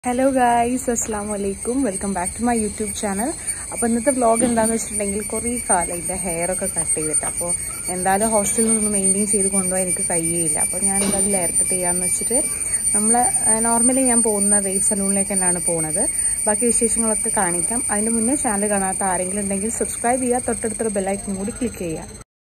hello guys അസ്സാം വലൈക്കും welcome back to my YouTube channel അപ്പോൾ ഇന്നത്തെ വ്ളോഗ് എന്താണെന്ന് വെച്ചിട്ടുണ്ടെങ്കിൽ കുറേ കാലം എൻ്റെ ഹെയറൊക്കെ കട്ട് ചെയ്തിട്ട് അപ്പോൾ എന്തായാലും ഹോസ്റ്റലിൽ നിന്ന് മെയിൻറ്റെയിൻ ചെയ്ത് കൊണ്ടുപോകാൻ എനിക്ക് കഴിയില്ല അപ്പോൾ ഞാൻ എന്തായാലും ഹെയർ കട്ട് ചെയ്യാമെന്ന് വെച്ചിട്ട് നമ്മൾ നോർമലി ഞാൻ പോകുന്ന വേവ് സലൂണിലേക്ക് തന്നെയാണ് പോകുന്നത് ബാക്കി വിശേഷങ്ങളൊക്കെ കാണിക്കാം അതിന് മുന്നേ ചാനൽ കാണാത്ത ആരെങ്കിലും ഉണ്ടെങ്കിൽ സബ്സ്ക്രൈബ് ചെയ്യുക തൊട്ടടുത്തൊരു ബെല്ലൈക്കൻ കൂടി ക്ലിക്ക് ചെയ്യുക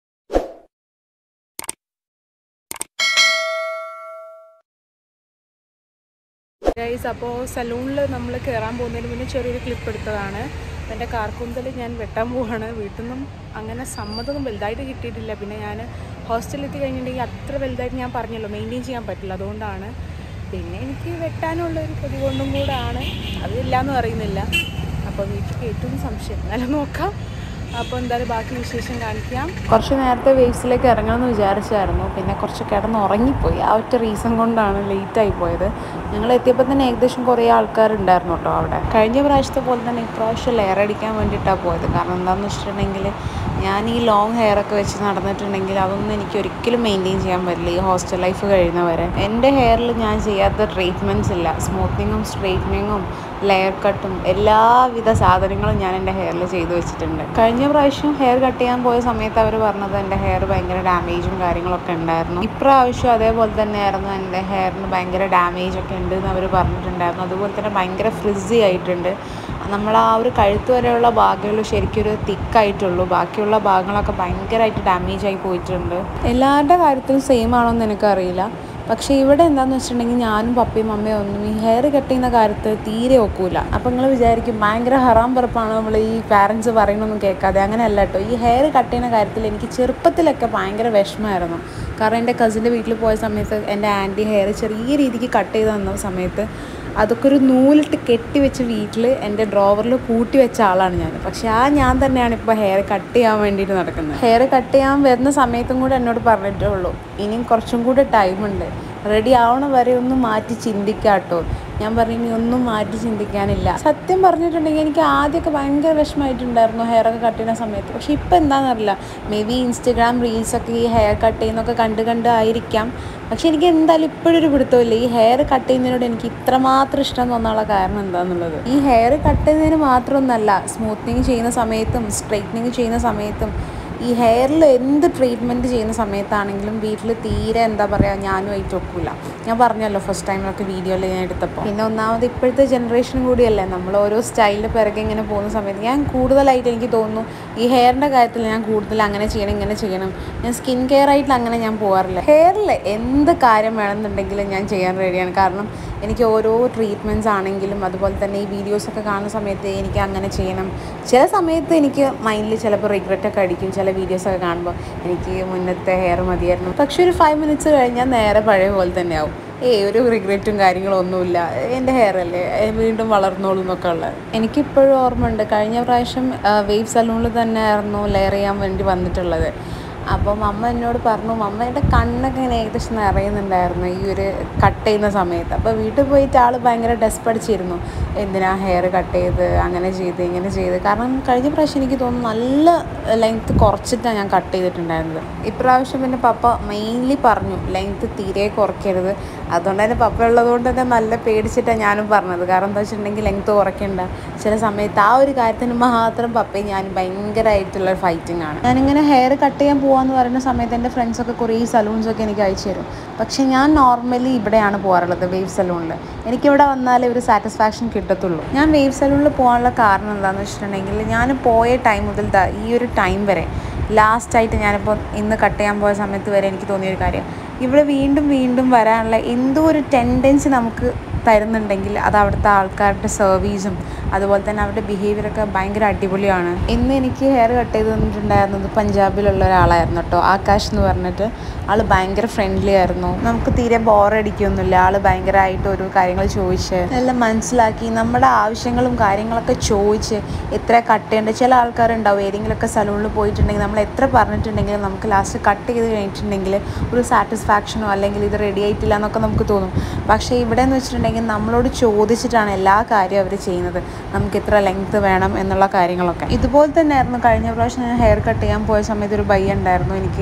ഗൈസ് അപ്പോൾ സലൂണിൽ നമ്മൾ കയറാൻ പോകുന്നതിന് മുന്നേ ചെറിയൊരു ക്ലിപ്പ് എടുത്തതാണ് എൻ്റെ കാർക്കൂന്തൽ ഞാൻ വെട്ടാൻ പോവാണ് വീട്ടിൽ നിന്നും അങ്ങനെ സമ്മതമൊന്നും വലുതായിട്ട് കിട്ടിയിട്ടില്ല പിന്നെ ഞാൻ ഹോസ്റ്റലിൽ എത്തി കഴിഞ്ഞിട്ടുണ്ടെങ്കിൽ അത്ര വലുതായിട്ട് ഞാൻ പറഞ്ഞല്ലോ മെയിൻറ്റെയിൻ ചെയ്യാൻ പറ്റില്ല അതുകൊണ്ടാണ് പിന്നെ എനിക്ക് വെട്ടാനുള്ള ഒരു കൊതി കൊണ്ടും കൂടാണ് അതില്ലാന്ന് പറയുന്നില്ല അപ്പോൾ വീട്ടിൽ ഏറ്റവും സംശയം എന്നാലും നോക്കാം അപ്പോൾ എന്തായാലും ബാക്കി വിശേഷം കാണിക്കാം കുറച്ച് നേരത്തെ വേവ്സിലേക്ക് ഇറങ്ങണമെന്ന് വിചാരിച്ചായിരുന്നു പിന്നെ കുറച്ച് കിടന്ന് ഉറങ്ങിപ്പോയി ആ ഒറ്റ റീസൺ കൊണ്ടാണ് ലേറ്റായി പോയത് ഞങ്ങൾ എത്തിയപ്പോൾ തന്നെ ഏകദേശം കുറേ ആൾക്കാരുണ്ടായിരുന്നു കേട്ടോ അവിടെ കഴിഞ്ഞ പ്രാവശ്യത്തെ പോലെ തന്നെ ഇപ്രാവശ്യം ലെയർ അടിക്കാൻ വേണ്ടിയിട്ടാണ് പോയത് കാരണം എന്താണെന്ന് വെച്ചിട്ടുണ്ടെങ്കിൽ ഞാൻ ഈ ലോങ് ഹെയർ ഒക്കെ വെച്ച് നടന്നിട്ടുണ്ടെങ്കിൽ അതൊന്നും എനിക്ക് ഒരിക്കലും മെയിൻറ്റെയിൻ ചെയ്യാൻ പറ്റില്ല ഈ ഹോസ്റ്റൽ ലൈഫ് കഴിയുന്നവരെ എൻ്റെ ഹെയറിൽ ഞാൻ ചെയ്യാത്ത ട്രീറ്റ്മെൻറ്റ്സ് ഇല്ല സ്മൂത്തനിങ്ങും സ്ട്രെയിറ്റനിങ്ങും ലെയർ കട്ടും എല്ലാവിധ സാധനങ്ങളും ഞാൻ എൻ്റെ ഹെയറിൽ ചെയ്തു വെച്ചിട്ടുണ്ട് കഴിഞ്ഞ പ്രാവശ്യം ഹെയർ കട്ട് ചെയ്യാൻ പോയ സമയത്ത് അവർ പറഞ്ഞത് എൻ്റെ ഹെയർ ഭയങ്കര ഡാമേജും കാര്യങ്ങളൊക്കെ ഉണ്ടായിരുന്നു ഇപ്രാവശ്യം അതേപോലെ തന്നെയായിരുന്നു എൻ്റെ ഹെയറിന് ഭയങ്കര ഡാമേജ് ഒക്കെ ഉണ്ട് എന്ന് അവർ പറഞ്ഞിട്ടുണ്ടായിരുന്നു അതുപോലെ തന്നെ ഭയങ്കര ഫ്രിസി ആയിട്ടുണ്ട് നമ്മൾ ആ ഒരു കഴുത്ത് വരെയുള്ള ഭാഗങ്ങൾ ശരിക്കും ഒരു തിക്കായിട്ടുള്ളൂ ബാക്കിയുള്ള ഭാഗങ്ങളൊക്കെ ഭയങ്കരമായിട്ട് ഡാമേജ് ആയി പോയിട്ടുണ്ട് എല്ലാവരുടെ കാര്യത്തിലും സെയിം ആണോ എന്ന് എനിക്കറിയില്ല പക്ഷേ ഇവിടെ എന്താണെന്ന് വെച്ചിട്ടുണ്ടെങ്കിൽ ഞാനും പപ്പയും അമ്മയും ഒന്നും ഈ ഹെയർ കട്ട് ചെയ്യുന്ന കാര്യത്തിൽ തീരെ ഒക്കൂല അപ്പം നിങ്ങൾ വിചാരിക്കും ഭയങ്കര ഹറാം പറപ്പാണ് നമ്മൾ ഈ പാരൻസ് പറയണമൊന്നും കേൾക്കാതെ അങ്ങനെയല്ല കേട്ടോ ഈ ഹെയർ കട്ട് ചെയ്യുന്ന കാര്യത്തിൽ എനിക്ക് ചെറുപ്പത്തിലൊക്കെ ഭയങ്കര വിഷമമായിരുന്നു കാരണം എൻ്റെ കസിൻ്റെ വീട്ടിൽ പോയ സമയത്ത് എൻ്റെ ആൻറ്റി ഹെയർ ചെറിയ രീതിക്ക് കട്ട് ചെയ്ത് തന്ന സമയത്ത് അതൊക്കെ ഒരു നൂലിട്ട് കെട്ടി വെച്ച് വീട്ടിൽ എൻ്റെ ഡ്രോവറിൽ കൂട്ടി വെച്ച ആളാണ് ഞാൻ പക്ഷെ ആ ഞാൻ തന്നെയാണ് ഇപ്പോൾ ഹെയർ കട്ട് ചെയ്യാൻ വേണ്ടിയിട്ട് നടക്കുന്നത് ഹെയർ കട്ട് ചെയ്യാൻ വരുന്ന സമയത്തും കൂടെ എന്നോട് പറഞ്ഞിട്ടേ ഉള്ളൂ ഇനിയും കുറച്ചും കൂടെ ടൈമുണ്ട് റെഡി ആവണ വരെ ഒന്ന് മാറ്റി ചിന്തിക്കാട്ടോ ഞാൻ പറഞ്ഞു ഇനി ഒന്നും മാറ്റി ചിന്തിക്കാനില്ല സത്യം പറഞ്ഞിട്ടുണ്ടെങ്കിൽ എനിക്ക് ആദ്യമൊക്കെ ഭയങ്കര വിഷമമായിട്ടുണ്ടായിരുന്നു ഹെയർ ഒക്കെ കട്ട് ചെയ്യുന്ന സമയത്ത് പക്ഷെ ഇപ്പം എന്താണെന്നറിയില്ല മേ ബി ഇൻസ്റ്റഗ്രാം റീൽസൊക്കെ ഈ ഹെയർ കട്ട് ചെയ്യുന്നൊക്കെ കണ്ട് കണ്ട് ആയിരിക്കാം പക്ഷെ എനിക്ക് എന്തായാലും ഇപ്പോഴൊരു പിടുത്തമില്ല ഈ ഹെയർ കട്ട് ചെയ്യുന്നതിനോട് എനിക്ക് ഇത്രമാത്രം ഇഷ്ടം തോന്നാനുള്ള കാരണം എന്താണെന്നുള്ളത് ഈ ഹെയർ കട്ട് ചെയ്യുന്നതിന് മാത്രമൊന്നല്ല സ്മൂത്തനിങ് ചെയ്യുന്ന സമയത്തും സ്ട്രെയിറ്റനിങ് ചെയ്യുന്ന സമയത്തും ഈ ഹെയറിൽ എന്ത് ട്രീറ്റ്മെൻറ്റ് ചെയ്യുന്ന സമയത്താണെങ്കിലും വീട്ടിൽ തീരെ എന്താ പറയുക ഞാനുമായിട്ട് ഒക്കില്ല ഞാൻ പറഞ്ഞല്ലോ ഫസ്റ്റ് ടൈമിലൊക്കെ വീഡിയോയിൽ ഞാൻ എടുത്തപ്പോൾ പിന്നെ ഒന്നാമത് ഇപ്പോഴത്തെ ജനറേഷനും കൂടിയല്ലേ നമ്മൾ ഓരോ സ്റ്റൈലിൻ്റെ പിറകെ ഇങ്ങനെ പോകുന്ന സമയത്ത് ഞാൻ കൂടുതലായിട്ട് എനിക്ക് തോന്നുന്നു ഈ ഹെയറിൻ്റെ കാര്യത്തിൽ ഞാൻ കൂടുതൽ അങ്ങനെ ചെയ്യണം ഇങ്ങനെ ചെയ്യണം ഞാൻ സ്കിൻ കെയർ ആയിട്ട് അങ്ങനെ ഞാൻ പോകാറില്ല ഹെയറിൽ എന്ത് കാര്യം വേണമെന്നുണ്ടെങ്കിലും ഞാൻ ചെയ്യാൻ റെഡിയാണ് കാരണം എനിക്ക് ഓരോ ട്രീറ്റ്മെൻറ്റ്സ് ആണെങ്കിലും അതുപോലെ തന്നെ ഈ വീഡിയോസൊക്കെ കാണുന്ന സമയത്ത് എനിക്ക് അങ്ങനെ ചെയ്യണം ചില സമയത്ത് എനിക്ക് മൈൻഡിൽ ചിലപ്പോൾ റിഗ്രറ്റ് ഒക്കെ അടിക്കും ചില വീഡിയോസൊക്കെ കാണുമ്പോൾ എനിക്ക് മുന്നത്തെ ഹെയർ മതിയായിരുന്നു പക്ഷെ ഒരു ഫൈവ് മിനിറ്റ്സ് കഴിഞ്ഞാൽ നേരെ പഴയ പോലെ തന്നെ ആവും ഏയ് ഒരു റിഗ്രറ്റും കാര്യങ്ങളും ഒന്നുമില്ല എൻ്റെ ഹെയർ അല്ലേ വീണ്ടും വളർന്നോളൂ എന്നൊക്കെ ഉള്ളത് എനിക്കിപ്പോഴും ഓർമ്മയുണ്ട് കഴിഞ്ഞ പ്രാവശ്യം വേവ് സലൂണിൽ തന്നെ ആയിരുന്നു ലെയർ ചെയ്യാൻ വേണ്ടി വന്നിട്ടുള്ളത് അപ്പം അമ്മ എന്നോട് പറഞ്ഞു അമ്മയുടെ കണ്ണൊക്കെ ഇങ്ങനെ ഏകദേശം നിറയുന്നുണ്ടായിരുന്നു ഈ ഒരു കട്ട് ചെയ്യുന്ന സമയത്ത് അപ്പോൾ വീട്ടിൽ പോയിട്ട് ആൾ ഭയങ്കര ഡെസ്പടിച്ചിരുന്നു എന്തിനാ ഹെയർ കട്ട് ചെയ്ത് അങ്ങനെ ചെയ്ത് ഇങ്ങനെ ചെയ്ത് കാരണം കഴിഞ്ഞ പ്രാവശ്യം എനിക്ക് തോന്നുന്നു നല്ല ലെങ്ത്ത് കുറച്ചിട്ടാണ് ഞാൻ കട്ട് ചെയ്തിട്ടുണ്ടായിരുന്നത് ഇപ്രാവശ്യം പിന്നെ പപ്പ മെയിൻലി പറഞ്ഞു ലെങ്ത്ത് തീരെ കുറയ്ക്കരുത് അതുകൊണ്ട് തന്നെ പപ്പ ഉള്ളതുകൊണ്ട് തന്നെ നല്ല പേടിച്ചിട്ടാണ് ഞാനും പറഞ്ഞത് കാരണം എന്താ വെച്ചിട്ടുണ്ടെങ്കിൽ ലെങ്ത്ത് കുറയ്ക്കണ്ട ചില സമയത്ത് ആ ഒരു കാര്യത്തിന് മാത്രം പപ്പയും ഞാൻ ഭയങ്കരമായിട്ടുള്ള ഫൈറ്റിംഗ് ആണ് ഞാനിങ്ങനെ ഹെയർ കട്ട് ചെയ്യാൻ പോകാമെന്ന് പറയുന്ന സമയത്ത് എൻ്റെ ഫ്രണ്ട്സൊക്കെ കുറേ സലൂൺസൊക്കെ എനിക്ക് അയച്ചു തരും പക്ഷേ ഞാൻ നോർമലി ഇവിടെയാണ് പോകാറുള്ളത് വേവ് സലൂണിൽ എനിക്കിവിടെ വന്നാലേ ഒരു സാറ്റിസ്ഫാക്ഷൻ കിട്ടത്തുള്ളൂ ഞാൻ വേവ് സലൂണിൽ പോകാനുള്ള കാരണം എന്താണെന്ന് വെച്ചിട്ടുണ്ടെങ്കിൽ ഞാൻ പോയ ടൈം മുതൽ ഈ ഒരു ടൈം വരെ ലാസ്റ്റായിട്ട് ഞാനിപ്പോൾ ഇന്ന് കട്ട് ചെയ്യാൻ പോയ സമയത്ത് വരെ എനിക്ക് തോന്നിയൊരു കാര്യം ഇവിടെ വീണ്ടും വീണ്ടും വരാനുള്ള എന്തോ ഒരു ടെൻഡൻസി നമുക്ക് തരുന്നുണ്ടെങ്കിൽ അത് അവിടുത്തെ ആൾക്കാരുടെ സർവീസും അതുപോലെ തന്നെ അവരുടെ ബിഹേവിയറൊക്കെ ഭയങ്കര അടിപൊളിയാണ് ഇന്ന് എനിക്ക് ഹെയർ കട്ട് ചെയ്ത് തന്നിട്ടുണ്ടായിരുന്നത് പഞ്ചാബിലുള്ള ഒരാളായിരുന്നു കേട്ടോ ആകാശ് എന്ന് പറഞ്ഞിട്ട് ആൾ ഭയങ്കര ഫ്രണ്ട്ലി ആയിരുന്നു നമുക്ക് തീരെ ബോറടിക്കൊന്നുമില്ല ആൾ ഭയങ്കരമായിട്ട് ഓരോ കാര്യങ്ങൾ ചോദിച്ച് എല്ലാം മനസ്സിലാക്കി നമ്മുടെ ആവശ്യങ്ങളും കാര്യങ്ങളൊക്കെ ചോദിച്ച് എത്ര കട്ട് ചെയ്യേണ്ടത് ചില ആൾക്കാരുണ്ടാവും ഏതെങ്കിലുമൊക്കെ സലൂണിൽ പോയിട്ടുണ്ടെങ്കിൽ നമ്മൾ എത്ര പറഞ്ഞിട്ടുണ്ടെങ്കിലും നമുക്ക് ലാസ്റ്റ് കട്ട് ചെയ്ത് കഴിഞ്ഞിട്ടുണ്ടെങ്കിൽ ഒരു സാറ്റിസ്ഫാക്ഷനോ അല്ലെങ്കിൽ ഇത് റെഡി ആയിട്ടില്ല എന്നൊക്കെ നമുക്ക് തോന്നും പക്ഷേ ഇവിടെ എന്ന് വെച്ചിട്ടുണ്ടെങ്കിൽ നമ്മളോട് ചോദിച്ചിട്ടാണ് എല്ലാ കാര്യവും അവർ ചെയ്യുന്നത് നമുക്ക് ഇത്ര ലെങ്ത്ത് വേണം എന്നുള്ള കാര്യങ്ങളൊക്കെ ഇതുപോലെ തന്നെയായിരുന്നു കഴിഞ്ഞ പ്രാവശ്യം ഞാൻ ഹെയർ കട്ട് ചെയ്യാൻ പോയ സമയത്ത് ഒരു ബൈ ഉണ്ടായിരുന്നു എനിക്ക്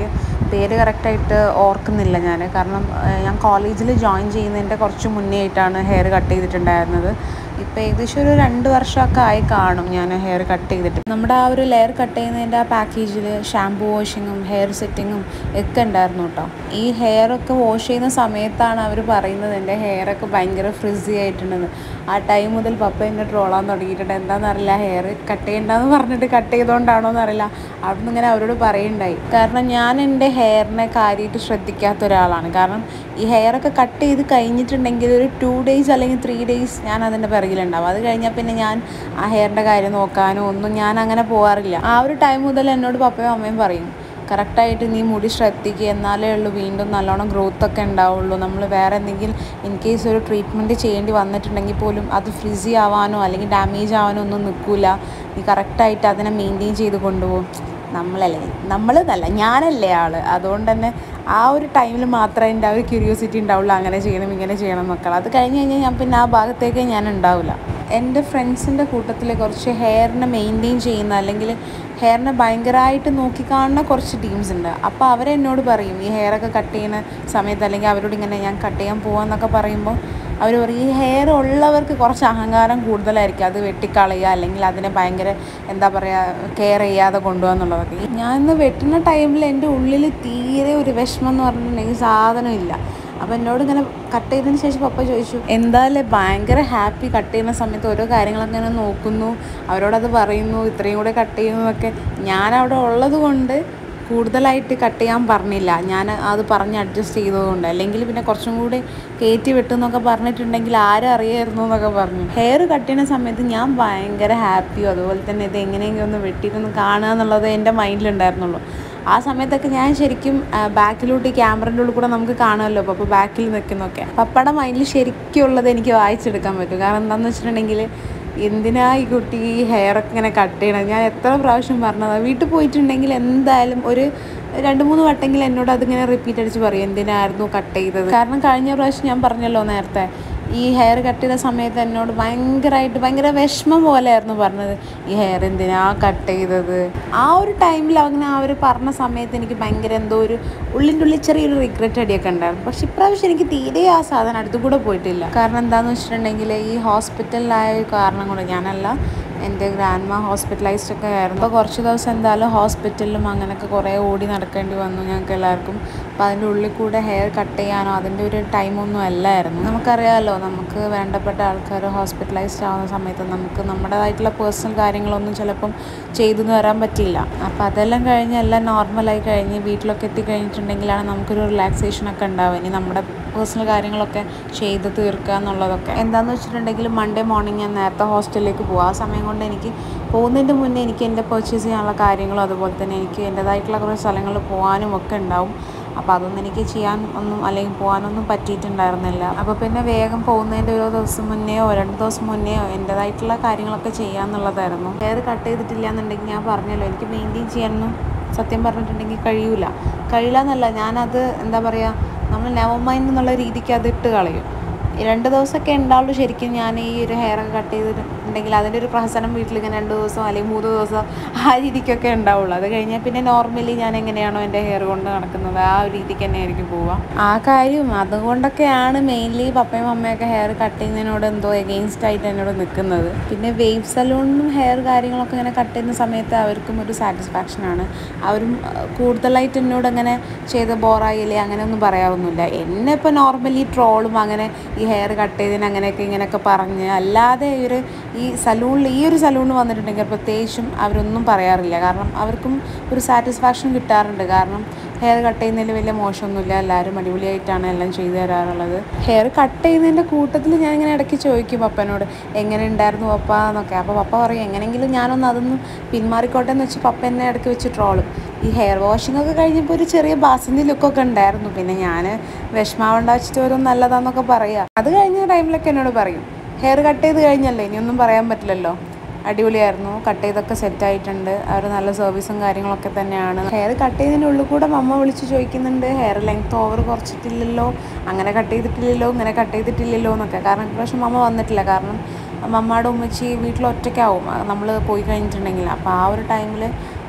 പേര് കറക്റ്റായിട്ട് ഓർക്കുന്നില്ല ഞാൻ കാരണം ഏഹ്, ഞാൻ കോളേജിൽ ജോയിൻ ചെയ്യുന്നതിൻ്റെ കുറച്ച് മുന്നേ ആയിട്ടാണ് ഹെയർ കട്ട് ചെയ്തിട്ടുണ്ടായിരുന്നത് ഇപ്പോൾ ഏകദേശം ഒരു രണ്ട് വർഷമൊക്കെ ആയി കാണും ഞാൻ ഹെയർ കട്ട് ചെയ്തിട്ട് നമ്മുടെ ആ ഒരു ലെയർ കട്ട് ചെയ്യുന്നതിൻ്റെ ആ പാക്കേജിൽ ഷാംപൂ വാഷിങ്ങും ഹെയർ സെറ്റിങ്ങും ഒക്കെ ഉണ്ടായിരുന്നു കേട്ടോ ഈ ഹെയർ ഒക്കെ വാഷ് ചെയ്യുന്ന സമയത്താണ് അവർ പറയുന്നത് എൻ്റെ ഹെയറൊക്കെ ഭയങ്കര ഫ്രിസി ആയിട്ടുണ്ടെന്ന് ആ ടൈം മുതൽ പപ്പ എന്നെ ട്രോളാൻ തുടങ്ങിയിട്ടുണ്ട് എന്താണെന്നറിയില്ല ഹെയർ കട്ട് ചെയ്യണ്ടെന്ന് പറഞ്ഞിട്ട് കട്ട് ചെയ്തുകൊണ്ടാണോ എന്നറിയില്ല അവിടെ നിന്ന് ഇങ്ങനെ അവരോട് പറയുണ്ടായി കാരണം ഞാൻ എൻ്റെ ഹെയറിനെ കാര്യമായിട്ട് ശ്രദ്ധിക്കാത്ത ഒരാളാണ് കാരണം ഈ ഹെയറൊക്കെ കട്ട് ചെയ്ത് കഴിഞ്ഞിട്ടുണ്ടെങ്കിൽ ഒരു ടു ഡേയ്സ് അല്ലെങ്കിൽ ത്രീ ഡേയ്സ് ഞാൻ അതിൻ്റെ പിറകിലുണ്ടാവും അത് കഴിഞ്ഞാൽ പിന്നെ ഞാൻ ആ ഹെയറിൻ്റെ കാര്യം നോക്കാനോ ഒന്നും ഞാൻ അങ്ങനെ പോകാറില്ല ആ ഒരു ടൈം മുതൽ എന്നോട് പപ്പയും അമ്മയും പറയും കറക്റ്റായിട്ട് നീ മുടി ശ്രദ്ധിക്കുക എന്നാലേ ഉള്ളൂ വീണ്ടും നല്ലോണം ഗ്രോത്ത് ഒക്കെ ഉണ്ടാവുള്ളൂ നമ്മൾ വേറെ എന്തെങ്കിലും ഇൻ കേസ് ഒരു ട്രീറ്റ്മെൻറ്റ് ചെയ്യേണ്ടി വന്നിട്ടുണ്ടെങ്കിൽ പോലും അത് ഫ്രിസി ആവാനോ അല്ലെങ്കിൽ ഡാമേജ് ആവാനോ ഒന്നും നിൽക്കില്ല നീ കറക്റ്റായിട്ട് അതിനെ മെയിൻറ്റെയിൻ ചെയ്ത് കൊണ്ടുപോകും നമ്മളല്ലേ നമ്മൾ എന്നല്ല ഞാനല്ലേ ആള് അതുകൊണ്ട് തന്നെ ആ ഒരു ടൈമിൽ മാത്രമേ എൻ്റെ ആ ഒരു ക്യൂരിയോസിറ്റി ഉണ്ടാവുള്ളൂ അങ്ങനെ ചെയ്യണം ഇങ്ങനെ ചെയ്യണം എന്നൊക്കെ അത് കഴിഞ്ഞ് കഴിഞ്ഞാൽ ഞാൻ പിന്നെ ആ ഭാഗത്തേക്ക് ഞാൻ ഉണ്ടാവില്ല എൻ്റെ ഫ്രണ്ട്സിൻ്റെ കൂട്ടത്തിൽ കുറച്ച് ഹെയറിനെ മെയിൻറ്റെയിൻ ചെയ്യുന്ന അല്ലെങ്കിൽ ഹെയറിനെ ഭയങ്കരമായിട്ട് നോക്കിക്കാണുന്ന കുറച്ച് ടീംസ് ഉണ്ട് അപ്പോൾ അവരെന്നോട് പറയും ഈ ഹെയറൊക്കെ കട്ട് ചെയ്യുന്ന സമയത്ത് അല്ലെങ്കിൽ അവരോട് ഇങ്ങനെ ഞാൻ കട്ട് ചെയ്യാൻ പോവാന്നൊക്കെ പറയുമ്പോൾ അവർ പറയും ഈ ഹെയർ ഉള്ളവർക്ക് കുറച്ച് അഹങ്കാരം കൂടുതലായിരിക്കും അത് വെട്ടിക്കളയുക അല്ലെങ്കിൽ അതിനെ ഭയങ്കര എന്താ പറയുക കെയർ ചെയ്യാതെ കൊണ്ടുപോകുക എന്നുള്ളതൊക്കെ ഞാൻ ഇന്ന് വെട്ടുന്ന ടൈമിൽ എൻ്റെ ഉള്ളിൽ തീരെ ഒരു വിഷമം എന്ന് പറഞ്ഞിട്ടുണ്ടെങ്കിൽ സാധനം ഇല്ല അപ്പോൾ എന്നോട് ഇങ്ങനെ കട്ട് ചെയ്തതിന് ശേഷം പപ്പ ചോദിച്ചു എന്തായാലും ഭയങ്കര ഹാപ്പി കട്ട് ചെയ്യുന്ന സമയത്ത് ഓരോ കാര്യങ്ങളൊക്കെ ഇങ്ങനെ നോക്കുന്നു അവരോടത് പറയുന്നു ഇത്രയും കൂടെ കട്ട് ചെയ്യുന്നു എന്നൊക്കെ ഞാൻ അവിടെ ഉള്ളത് കൊണ്ട് കൂടുതലായിട്ട് കട്ട് ചെയ്യാൻ പറഞ്ഞില്ല ഞാൻ അത് പറഞ്ഞ് അഡ്ജസ്റ്റ് ചെയ്തതുകൊണ്ട് അല്ലെങ്കിൽ പിന്നെ കുറച്ചും കൂടി കയറ്റി വെട്ടുന്നൊക്കെ പറഞ്ഞിട്ടുണ്ടെങ്കിൽ ആരും അറിയായിരുന്നു എന്നൊക്കെ പറഞ്ഞു ഹെയർ കട്ട് ചെയ്യുന്ന സമയത്ത് ഞാൻ ഭയങ്കര ഹാപ്പിയും അതുപോലെ തന്നെ ഇത് എങ്ങനെയെങ്കിലും ഒന്ന് വെട്ടിയിട്ടൊന്ന് കാണുക എന്നുള്ളത് എൻ്റെ മൈൻഡിലുണ്ടായിരുന്നുള്ളൂ ആ സമയത്തൊക്കെ ഞാൻ ശരിക്കും ബാക്കിലോട്ട് ഈ ക്യാമറൻ്റെ ഉള്ളിൽ കൂടെ നമുക്ക് കാണുമല്ലോ അപ്പോൾ ബാക്കിൽ നിൽക്കുന്നൊക്കെ പപ്പയുടെ മൈൻഡിൽ ശരിക്കും ഉള്ളത് എനിക്ക് വായിച്ചെടുക്കാൻ പറ്റും കാരണം എന്താണെന്ന് വെച്ചിട്ടുണ്ടെങ്കിൽ എന്തിനാ ഈ കുട്ടി ഈ ഹെയറൊക്കെ ഇങ്ങനെ കട്ട് ചെയ്യണം ഞാൻ എത്ര പ്രാവശ്യം പറഞ്ഞതാണ് വീട്ടിൽ പോയിട്ടുണ്ടെങ്കിൽ എന്തായാലും ഒരു രണ്ട് മൂന്ന് വട്ടെങ്കിലും എന്നോട് അതിങ്ങനെ റിപ്പീറ്റ് അടിച്ച് പറയും എന്തിനായിരുന്നു കട്ട് ചെയ്തത് കാരണം കഴിഞ്ഞ പ്രാവശ്യം ഞാൻ പറഞ്ഞല്ലോ നേരത്തെ ഈ ഹെയർ കട്ട് ചെയ്ത സമയത്ത് എന്നോട് ഭയങ്കരമായിട്ട് ഭയങ്കര വിഷമം പോലെയായിരുന്നു പറഞ്ഞത് ഈ ഹെയർ എന്തിനാ കട്ട് ചെയ്തത് ആ ഒരു ടൈമിൽ അങ്ങനെ അവർ പറഞ്ഞ സമയത്ത് എനിക്ക് ഭയങ്കര എന്തോ ഒരു ഉള്ളിൻ്റെ ഉള്ളിൽ ചെറിയൊരു റിഗ്രറ്റ് അടിയൊക്കെ ഉണ്ടായിരുന്നു പക്ഷെ ഇപ്രാവശ്യം എനിക്ക് തീരെ ആ സാധനം അടുത്ത് കൂടെ പോയിട്ടില്ല കാരണം എന്താണെന്ന് വെച്ചിട്ടുണ്ടെങ്കിൽ ഈ ഹോസ്പിറ്റലിലായ കാരണം കൊണ്ട് ഞാനല്ല എൻ്റെ ഗ്രാൻഡ്മ ഹോസ്പിറ്റലൈസ്ഡ് ഒക്കെ ആയിരുന്നു അപ്പോൾ കുറച്ച് ദിവസം എന്തായാലും ഹോസ്പിറ്റലിലും അങ്ങനെയൊക്കെ കുറേ ഓടി നടക്കേണ്ടി വന്നു ഞങ്ങൾക്ക് എല്ലാവർക്കും അപ്പോൾ അതിൻ്റെ ഉള്ളിൽ കൂടെ ഹെയർ കട്ട് ചെയ്യാനോ അതിൻ്റെ ഒരു ടൈമൊന്നും അല്ലായിരുന്നു നമുക്കറിയാമല്ലോ നമുക്ക് വേണ്ടപ്പെട്ട ആൾക്കാർ ഹോസ്പിറ്റലൈസ്ഡ് ആവുന്ന സമയത്ത് നമുക്ക് നമ്മുടേതായിട്ടുള്ള പേഴ്സണൽ കാര്യങ്ങളൊന്നും ചിലപ്പം ചെയ്തെന്ന് വരാൻ പറ്റില്ല അപ്പോൾ അതെല്ലാം കഴിഞ്ഞ് എല്ലാം നോർമലായി കഴിഞ്ഞ് വീട്ടിലൊക്കെ എത്തിക്കഴിഞ്ഞിട്ടുണ്ടെങ്കിലാണ് നമുക്കൊരു റിലാക്സേഷനൊക്കെ ഉണ്ടാവുക ഇനി നമ്മുടെ പേഴ്സണൽ കാര്യങ്ങളൊക്കെ ചെയ്ത് തീർക്കുക എന്നുള്ളതൊക്കെ എന്താണെന്ന് വെച്ചിട്ടുണ്ടെങ്കിൽ മൺഡേ മോർണിംഗ് ഞാൻ നേരത്തെ ഹോസ്റ്റലിലേക്ക് പോകും ആ സമയം കൊണ്ട് എനിക്ക് പോകുന്നതിൻ്റെ മുന്നേ എനിക്ക് എൻ്റെ പർച്ചേസ് ചെയ്യാനുള്ള കാര്യങ്ങളും അതുപോലെ തന്നെ എനിക്ക് എൻ്റേതായിട്ടുള്ള കുറേ സ്ഥലങ്ങളിൽ പോകാനും ഒക്കെ ഉണ്ടാവും അപ്പോൾ അതൊന്നും എനിക്ക് ചെയ്യാൻ ഒന്നും അല്ലെങ്കിൽ പോകാനൊന്നും പറ്റിയിട്ടുണ്ടായിരുന്നില്ല അപ്പോൾ പിന്നെ വേഗം പോകുന്നതിൻ്റെ ഒരു ദിവസം മുന്നെയോ രണ്ട് ദിവസം മുന്നെയോ എൻ്റേതായിട്ടുള്ള കാര്യങ്ങളൊക്കെ ചെയ്യാമെന്നുള്ളതായിരുന്നു ഹെയർ കട്ട് ചെയ്തിട്ടില്ല എന്നുണ്ടെങ്കിൽ ഞാൻ പറഞ്ഞല്ലോ എനിക്ക് മെയിൻറ്റെയിൻ ചെയ്യാനൊന്നും സത്യം പറഞ്ഞിട്ടുണ്ടെങ്കിൽ കഴിയൂല കഴിയില്ല എന്നല്ല ഞാനത് എന്താ പറയുക നമ്മൾ നെവർ മൈൻഡ് എന്നുള്ള രീതിക്ക് അത് ഇട്ട് കളയും ഈ രണ്ട് ദിവസമൊക്കെ ഉണ്ടാവുള്ളൂ ശരിക്കും ഞാൻ ഈ ഒരു ഹെയറൊക്കെ കട്ട് ചെയ്തിട്ടുണ്ടെങ്കിൽ അതിൻ്റെ ഒരു പ്രഹസനം വീട്ടിൽ ഇങ്ങനെ രണ്ട് ദിവസം അല്ലെങ്കിൽ മൂന്ന് ദിവസം ആ രീതിക്കൊക്കെ ഉണ്ടാവുള്ളൂ അത് കഴിഞ്ഞാൽ പിന്നെ നോർമലി ഞാൻ എങ്ങനെയാണോ എൻ്റെ ഹെയർ കൊണ്ട് നടക്കുന്നത് ആ ഒരു രീതിക്ക് തന്നെ ആയിരിക്കും പോവുക ആ കാര്യം അതുകൊണ്ടൊക്കെയാണ് മെയിൻലി പപ്പയും അമ്മയൊക്കെ ഹെയർ കട്ട് ചെയ്യുന്നതിനോട് എന്തോ എഗെയിൻസ്റ്റ് ആയിട്ട് എന്നോട് നിൽക്കുന്നത് പിന്നെ വേവ് സലൂണിനും ഹെയർ കാര്യങ്ങളൊക്കെ ഇങ്ങനെ കട്ട് ചെയ്യുന്ന സമയത്ത് അവർക്കും ഒരു സാറ്റിസ്ഫാക്ഷനാണ് അവരും അഹ്, കൂടുതലായിട്ട് എന്നോട് അങ്ങനെ ചെയ്ത് ബോറായില്ലേ അങ്ങനെയൊന്നും പറയാറൊന്നുമില്ല എന്നെ ഇപ്പോൾ നോർമലി ട്രോളും അങ്ങനെ ഈ ഹെയർ കട്ട് ചെയ്തതിന് അങ്ങനെയൊക്കെ ഇങ്ങനെയൊക്കെ പറഞ്ഞ് അല്ലാതെ ഒരു ഈ സലൂണിൽ ഈ ഒരു സലൂണിൽ വന്നിട്ടുണ്ടെങ്കിൽ പ്രത്യേകിച്ചും അവരൊന്നും പറയാറില്ല കാരണം അവർക്കും ഒരു സാറ്റിസ്ഫാക്ഷൻ കിട്ടാറുണ്ട് കാരണം ഹെയർ കട്ട് ചെയ്യുന്നതിൽ വലിയ മോശമൊന്നുമില്ല എല്ലാവരും അടിപൊളിയായിട്ടാണ് എല്ലാം ചെയ്തു തരാറുള്ളത് ഹെയർ കട്ട് ചെയ്യുന്നതിൻ്റെ കൂട്ടത്തിൽ ഞാൻ ഇങ്ങനെ ഇടയ്ക്ക് ചോദിക്കും പപ്പനോട് എങ്ങനെ ഉണ്ടായിരുന്നു പപ്പ എന്നൊക്കെ അപ്പോൾ പപ്പ പറയും എങ്ങനെയെങ്കിലും ഞാനൊന്ന് അതൊന്ന് പിന്മാറിക്കോട്ടെ എന്ന് വെച്ച് പപ്പ എന്നെ ഇടയ്ക്ക് വെച്ച് ട്രോളും ഈ ഹെയർ വാഷിംഗ് ഒക്കെ കഴിഞ്ഞപ്പോൾ ഒരു ചെറിയ ബാസിൻ്റെ ലുക്കൊക്കെ ഉണ്ടായിരുന്നു പിന്നെ ഞാൻ വിഷമാവണ്ട വെച്ചിട്ട് ഒരു നല്ലതാന്നൊക്കെ പറയുക അത് കഴിഞ്ഞ ടൈമിലൊക്കെ എന്നോട് പറയും ഹെയർ കട്ട് ചെയ്ത് കഴിഞ്ഞല്ലേ ഇനിയൊന്നും പറയാൻ പറ്റില്ലല്ലോ അടിപൊളിയായിരുന്നു കട്ട് ചെയ്തൊക്കെ സെറ്റ് ആയിട്ടുണ്ട് അവർ നല്ല സർവീസും കാര്യങ്ങളൊക്കെ തന്നെയാണ് ഹെയർ കട്ട് ചെയ്തതിൻ്റെ ഉള്ളിൽ കൂടെ മമ്മ വിളിച്ച് ചോദിക്കുന്നുണ്ട് ഹെയർ ലെങ്ത് ഓവർ കുറച്ചിട്ടില്ലല്ലോ അങ്ങനെ കട്ട് ചെയ്തിട്ടില്ലല്ലോ ഇങ്ങനെ കട്ട് ചെയ്തിട്ടില്ലല്ലോ എന്നൊക്കെ കാരണം ഇപ്രാവശ്യം മമ്മ വന്നിട്ടില്ല കാരണം മമ്മയുടെ ഉമ്മച്ചി വീട്ടിൽ ഒറ്റയ്ക്കാവും നമ്മൾ പോയി കഴിഞ്ഞിട്ടുണ്ടെങ്കിൽ അപ്പോൾ ആ ഒരു ടൈമിൽ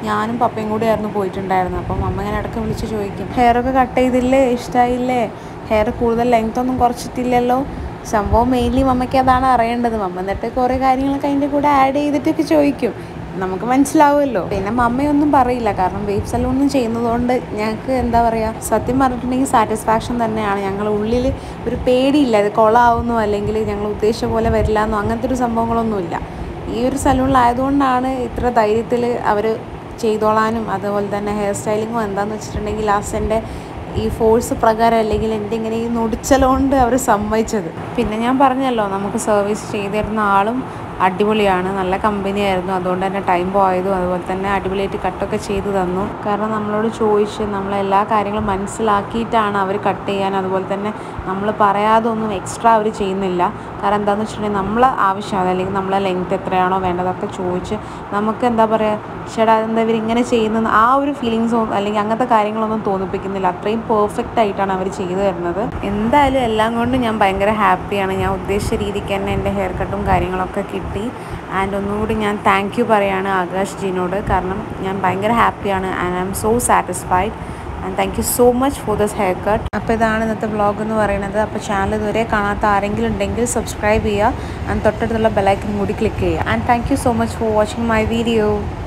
ഞാനും പപ്പയും കൂടി ആയിരുന്നു പോയിട്ടുണ്ടായിരുന്നത് അപ്പം അമ്മ ഇങ്ങനെ ഇടയ്ക്ക് വിളിച്ച് ചോദിക്കും ഹെയറൊക്കെ കട്ട് ചെയ്തില്ലേ ഇഷ്ടമായില്ലേ ഹെയർ കൂടുതൽ ലെങ്ത് ഒന്നും കുറച്ചിട്ടില്ലല്ലോ സംഭവം മെയിൻലി മമ്മയ്ക്ക് അതാണ് അറിയേണ്ടത് മമ്മ എന്നിട്ട് കുറേ കാര്യങ്ങളൊക്കെ അതിൻ്റെ കൂടെ ആഡ് ചെയ്തിട്ടൊക്കെ ചോദിക്കും നമുക്ക് മനസ്സിലാവുമല്ലോ പിന്നെ മമ്മയൊന്നും പറയില്ല കാരണം വേവ് സലൂണും ചെയ്യുന്നതുകൊണ്ട് ഞങ്ങൾക്ക് എന്താ പറയുക സത്യം പറഞ്ഞിട്ടുണ്ടെങ്കിൽ സാറ്റിസ്ഫാക്ഷൻ തന്നെയാണ് ഞങ്ങൾ ഉള്ളിൽ ഒരു പേടിയില്ല അത് കൊളാവുന്നോ അല്ലെങ്കിൽ ഞങ്ങൾ ഉദ്ദേശിച്ച പോലെ വരില്ല എന്നോ അങ്ങനത്തെ ഒരു സംഭവങ്ങളൊന്നുമില്ല ഈ ഒരു സലൂണിലായതുകൊണ്ടാണ് ഇത്ര ധൈര്യത്തിൽ അവർ ചെയ്തോളാനും അതുപോലെ തന്നെ ഹെയർ സ്റ്റൈലിങ്ങും എന്താണെന്ന് വെച്ചിട്ടുണ്ടെങ്കിൽ ലാസ്റ്റ് എൻ്റെ ഈ ഫോഴ്സ് പ്രകാരം അല്ലെങ്കിൽ എൻ്റെ ഇങ്ങനെ ഈ നൊടിച്ചലുകൊണ്ട് അവർ സമ്മതിച്ചത് പിന്നെ ഞാൻ പറഞ്ഞല്ലോ നമുക്ക് സർവീസ് ചെയ്തിരുന്ന ആളും അടിപൊളിയാണ് നല്ല കമ്പനിയായിരുന്നു അതുകൊണ്ട് തന്നെ ടൈം പോയതും അതുപോലെ തന്നെ അടിപൊളിയായിട്ട് കട്ടൊക്കെ ചെയ്തു തന്നു കാരണം നമ്മളോട് ചോദിച്ച് നമ്മൾ എല്ലാ കാര്യങ്ങളും മനസ്സിലാക്കിയിട്ടാണ് അവർ കട്ട് ചെയ്യാൻ അതുപോലെ തന്നെ നമ്മൾ പറയാതെ ഒന്നും എക്സ്ട്രാ അവർ ചെയ്യുന്നില്ല കാരണം എന്താണെന്ന് വെച്ചിട്ടുണ്ടെങ്കിൽ നമ്മളെ ആവശ്യം അല്ലെങ്കിൽ നമ്മളെ ലെങ്ത് എത്രയാണോ വേണ്ടതൊക്കെ ചോദിച്ച് നമുക്ക് എന്താ പറയുക ചേട്ടാ എന്താ ഇവർ ഇങ്ങനെ ചെയ്യുന്നത് ആ ഒരു ഫീലിങ്സോ അല്ലെങ്കിൽ അങ്ങനത്തെ കാര്യങ്ങളൊന്നും തോന്നിപ്പിക്കുന്നില്ല അത്രയും പെർഫെക്റ്റ് ആയിട്ടാണ് അവർ ചെയ്തു തരുന്നത് എന്തായാലും എല്ലാം കൊണ്ടും ഞാൻ ഭയങ്കര ഹാപ്പിയാണ് ഞാൻ ഉദ്ദേശിച്ച രീതിക്ക് തന്നെ എൻ്റെ ഹെയർ കട്ടും കാര്യങ്ങളൊക്കെ കിട്ടി ആൻഡ് ഒന്നുകൂടി ഞാൻ താങ്ക് യു പറയാണ് ആകാശ് ജിനോട് കാരണം ഞാൻ ഭയങ്കര ഹാപ്പിയാണ് and I am so satisfied and thank you so much for this hair cut അപ്പോൾ ഇതാണ് ഇന്നത്തെ വ്ളോഗ് എന്ന് പറയുന്നത് അപ്പോൾ ചാനൽ ഇതുവരെ കാണാത്ത ആരെങ്കിലും ഉണ്ടെങ്കിൽ സബ്സ്ക്രൈബ് ചെയ്യുക ആൻഡ് തൊട്ടടുത്തുള്ള ബെലൈക്കൻ കൂടി ക്ലിക്ക് ചെയ്യുക and thank you so much for watching my video